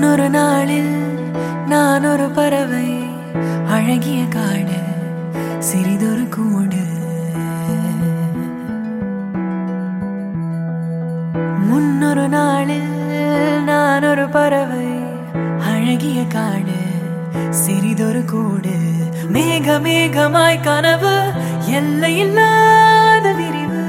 முன்னொரு நாளில் நான் ஒரு பறவை அழகிய காடு சிறிதொரு கூடு முன்னொரு நாளில் நான் ஒரு பறவை அழகிய காடு சிறிதொரு கூடு மேக மேகமாய் கனவு எல்லையில்லாத விரிவு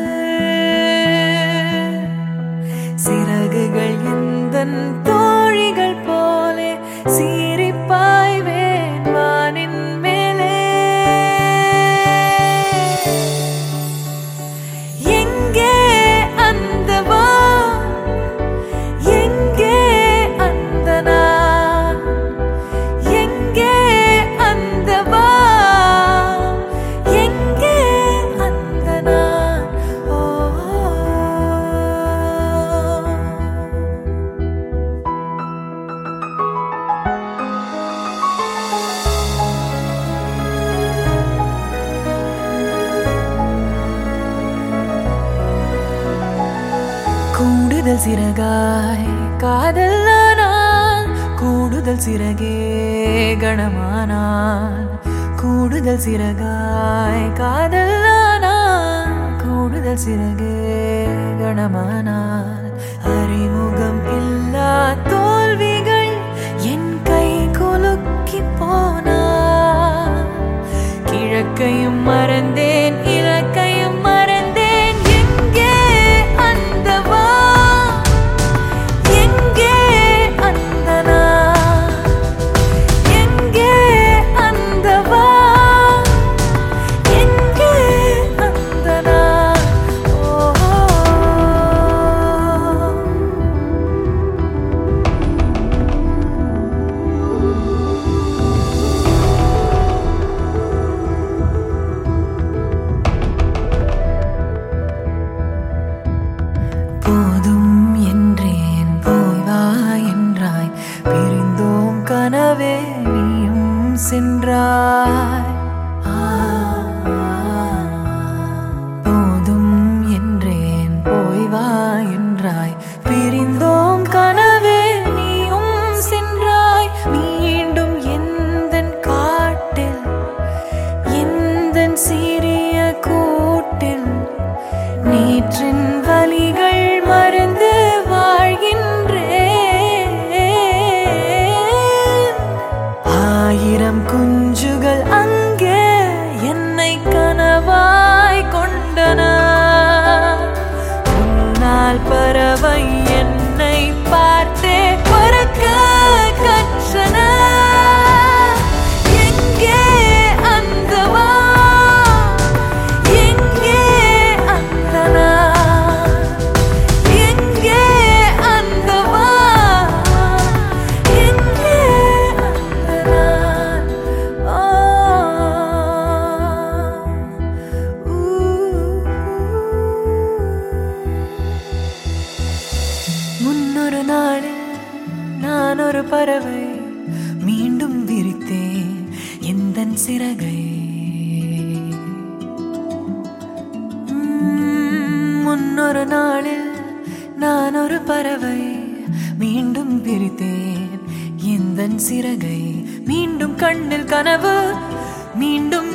சிறகுகள் எந்தன் தோழிகள் போலே சீரிப்பாய்வேன் வானின் மேலே எங்கே அந்த வான் எங்கே அந்த நான் எங்கே அந்த வான் எங்கே அந்த நான் ஓ கூடுதல் சிறகாய் காதல் ஆனால் கூடுதல் சிறகே கணமானால் கூடுதல் சிறகாய் காதல் ஆனால் கூடுதல் சிறகே கணமானால் அறிமுகம் இல்லா தோல்விகள் என் கை குலுக்கி போனால் கிழக்கையும் மறந்தேன் இலக்கையும் மறந்தேன் எங்கே அந்த வான்? எங்கே அந்த நான்? எங்கே அந்த வான்? எங்கே அந்த நான்? ஓ போதும் என்றேன் போய் வா என்றாய் பிரிந்தோம் கனவே நீயும் சென்றாய் ஆ, போதும் என்றேன் போய் வா என்றாய் பிரிந்தோம் கனவே நீயும் சென்றாய் மீண்டும் எந்தன் காட்டில் எந்தன் சிறிய கூட்டில் நேற்றின் வலிகள் மறந்து வாழ்கின்றேன் ஆயிரம் குஞ்சுகள் அங்கே என்னை கனவாய் கொண்டன உன்னால் பறவை என்னை பார்த்தே பறக்க கற்றன எங்கே அந்த வான்? எங்கே அந்த நான்? எங்கே அந்த வான்? எங்கே அந்த நான்? ஆ, ஊ. முன்னொரு நாளில் நான் ஒரு பறவை மீண்டும் விரித்தேன் எந்தன் சிறகை உம், முன்னொரு நாளில் நான் ஒரு பறவை மீண்டும் பிரித்தேன் எந்தன் சிறகை மீண்டும் கண்ணில் கனவு மீண்டும்